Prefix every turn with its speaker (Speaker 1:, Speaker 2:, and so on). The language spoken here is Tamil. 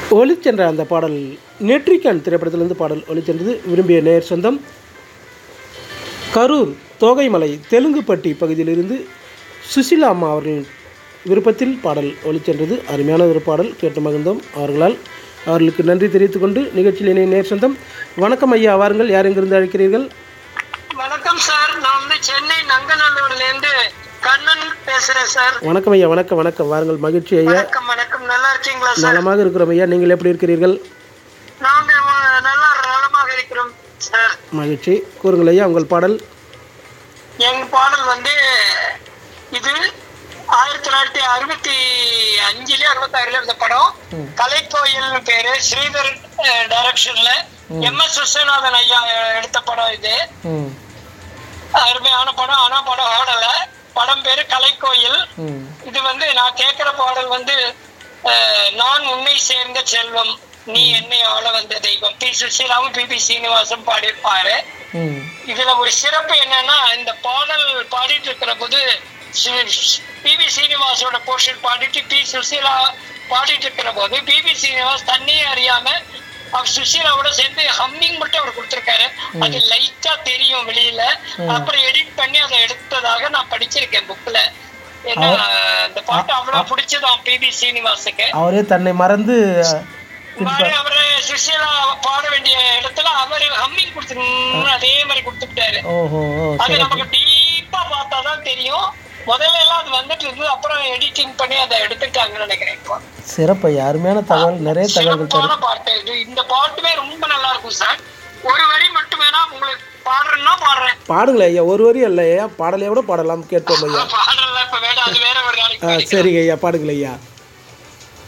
Speaker 1: ஒளிச்சென்ற அந்த பாடல் நெற்றிக்கண் திரைப்படத்திலிருந்து பாடல் ஒளிச்சென்றது விரும்பிய நேர் சொந்தம் கரூர் தோகைமலை தெலுங்குப்பட்டி பகுதியிலிருந்து சுசிலா அம்மா அவர்களின் விருப்பத்தில் பாடல் ஒளிச்சென்றது அருமையான ஒரு பாடல் கேட்டு மகிழ்ந்தோம் அவர்களால் அவர்களுக்கு நன்றி தெரிவித்துக் கொண்டு நிகழ்ச்சியில் இணைய நேர் சொந்தம் வணக்கம் ஐயா வாருங்கள் யார் எங்கிருந்து அழைக்கிறீர்கள்
Speaker 2: வணக்கம் சார் நான் வந்து சென்னை நங்கநல்லூர்ல இருந்து கண்ணன் பேசுறேன் சார்
Speaker 1: வணக்கம் ஐயா வணக்கம் வணக்கம் வாருங்கள் மகிழ்ச்சி ஐயா
Speaker 2: வணக்கம் வணக்கம் நல்லா இருக்கீங்களா சார்
Speaker 1: நலமாக இருக்கிறோம் ஐயா நீங்கள் எப்படி இருக்கிறீர்கள்
Speaker 2: நாங்க அஹ், நல்லா நலமாக இருக்கிறோம் சார்
Speaker 1: மகிழ்ச்சி கூறுங்கள் ஐயா உங்கள் பாடல்
Speaker 2: எங்க பாடல் வந்து இது ஆயிரத்தி தொள்ளாயிரத்தி அறுபத்தி அஞ்சுல அறுபத்தி ஆறுல இருந்த படம் கலைக்கோயில்னு பேரு ஸ்ரீதர் டைரக்ஷன்ல எம் எஸ் விஸ்வநாதன் ஐயா எடுத்த படம் இது
Speaker 1: ம்
Speaker 2: அருமையான படம் ஆனா படம் ஓடல படம் பேரு கலைக்கோயில்
Speaker 1: ம்
Speaker 2: இது வந்து நான் கேட்கிற பாடல் வந்து அஹ், நான் உன்னை சேர்ந்த செல்வம் நீ என்னை ஆள வந்த தெய்வம் பி சுஷீலாவும் பி பி சீனிவாசன் பாடியிருப்பாரு
Speaker 1: ம்
Speaker 2: இதுல ஒரு சிறப்பு என்னன்னா இந்த பாடல் பாடிட்டு இருக்கிற போது பி வி சீனிவாசோட போர்ஷன் பாடிட்டு பி சுசீலா பாடிட்டு இருக்கிற போது பி வி சீனிவாஸ் தன்னையே அறியாம அவர் சுசீலாவோட சேர்ந்து ஹம்மிங் மட்டும் அவர் கொடுத்திருக்காரு அது லைட்டா தெரியும் வெளியில அப்புறம் எடிட் பண்ணி அதை எடுத்ததாக நான் படிச்சிருக்கேன் புக்ல ஏன்னா இந்த பாட்டு அவ்வளவு பிடிச்சதான் பி வி சீனிவாசுக்கு
Speaker 1: அவரே தன்னை மறந்து
Speaker 2: மாதிரி அவரு சுசீலா பாட வேண்டிய இடத்துல அவரு ஹம்மிங் கொடுத்து அதே மாதிரி கொடுத்துட்டாரு
Speaker 1: ஓஹோ ஓ
Speaker 2: அது
Speaker 1: சரி
Speaker 2: நமக்கு டீப்பா பார்த்தாதான் தெரியும் முதல்ல எல்லாம் அது வந்துட்டு இருந்தது அப்புறம் எடிட்டிங் பண்ணி அதை எடுத்துட்டாங்கன்னு நினைக்கிறேன் இப்போ
Speaker 1: சிறப்பு ஐயா அருமையான தகவல் நிறைய தகவல்கள் தரும்
Speaker 2: சிறப்பான பாட்டு இது இந்த பாட்டுமே ரொம்ப நல்லா இருக்கும் சார் ஒரு வரி மட்டும் வேணா உங்களுக்கு பாடுறேன்னா பாடுறேன்
Speaker 1: பாடுங்களேன் ஐயா ஒரு வரி அல்ல ஐயா பாடலையோட பாடலாம் கேட்போம் ஐயா
Speaker 2: பாடல இப்ப வேண்டாம் அது வேற ஒரு நாளைக்கு
Speaker 1: ஆ
Speaker 2: பாடிக்கலாம்.
Speaker 1: சரிங்க ஐயா பாடுங்களேன் ஐயா